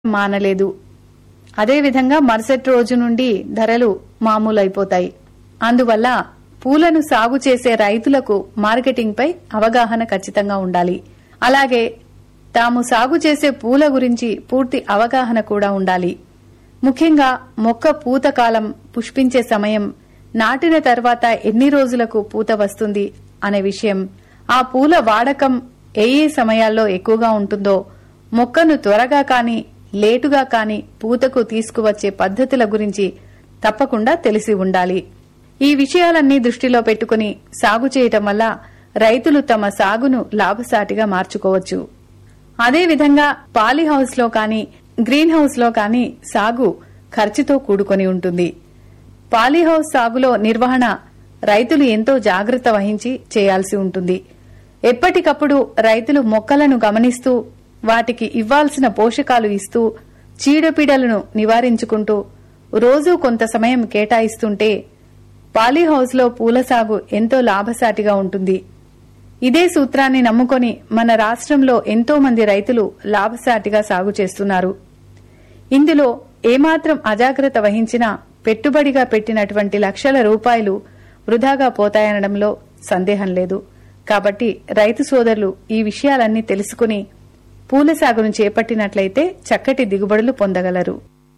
మానలేదు అదేవిధంగా మరుసటి రోజు నుండి ధరలు మామూలైపోతాయి అందువల్ల పూలను సాగు చేసే రైతులకు మార్కెటింగ్పై అవగాహన ఖచ్చితంగా ఉండాలి అలాగే తాము సాగు చేసే పూల గురించి పూర్తి అవగాహన కూడా ఉండాలి ముఖ్యంగా మొక్క పూత కాలం పుష్పించే సమయం నాటిన తర్వాత ఎన్ని రోజులకు పూత వస్తుంది అనే విషయం ఆ పూల వాడకం ఏ ఏ సమయాల్లో ఎక్కువగా ఉంటుందో మొక్కను త్వరగా కాని లేటుగా కాని పూతకు తీసుకువచ్చే పద్ధతుల గురించి తప్పకుండా తెలిసి ఉండాలి ఈ విషయాలన్నీ దృష్టిలో పెట్టుకుని సాగు చేయటం వల్ల రైతులు తమ సాగును లాభసాటిగా మార్చుకోవచ్చు అదేవిధంగా పాలీహౌస్ లో కానీ గ్రీన్ హౌస్ లో కానీ సాగు ఖర్చుతో కూడుకొని ఉంటుంది పాలీహౌస్ సాగులో నిర్వహణ రైతులు ఎంతో జాగ్రత్త వహించి చేయాల్సి ఉంటుంది ఎప్పటికప్పుడు రైతులు మొక్కలను గమనిస్తూ వాటికి ఇవ్వాల్సిన పోషకాలు ఇస్తూ చీడపీడలను నివారించుకుంటూ రోజూ కొంత సమయం కేటాయిస్తుంటే పాలీహౌస్లో పూల సాగు ఎంతో లాభసాటిగా ఉంటుంది ఇదే సూత్రాన్ని నమ్ముకొని మన రాష్ట్రంలో ఎంతో మంది రైతులు లాభసాటిగా సాగు చేస్తున్నారు ఇందులో ఏమాత్రం అజాగ్రత్త వహించినా పెట్టుబడిగా పెట్టినటువంటి లక్షల రూపాయలు వృధాగా పోతాయనడంలో సందేహం లేదు కాబట్టి రైతు సోదరులు ఈ విషయాలన్నీ తెలుసుకుని పూల సాగును చేపట్టినట్లయితే చక్కటి దిగుబడులు పొందగలరు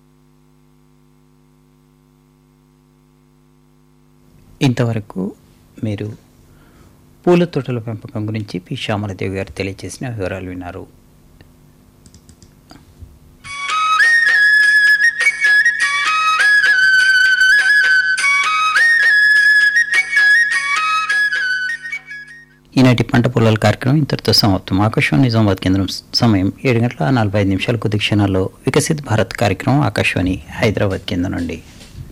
ఇంతవరకు మీరు పూల తోటల పెంపకం గురించి పి శ్యామలదేవి గారు తెలియజేసిన వివరాలు విన్నారు ఈనాటి పంట పొలాల కార్యక్రమం ఇంతటితో సమాప్తం ఆకాశవాణి నిజామాబాద్ కేంద్రం సమయం ఏడు గంటల నలభై ఐదు నిమిషాలకు క్షణాల్లో వికసిత్ భారత్ కార్యక్రమం ఆకాశవాణి హైదరాబాద్ కేంద్రం నుండి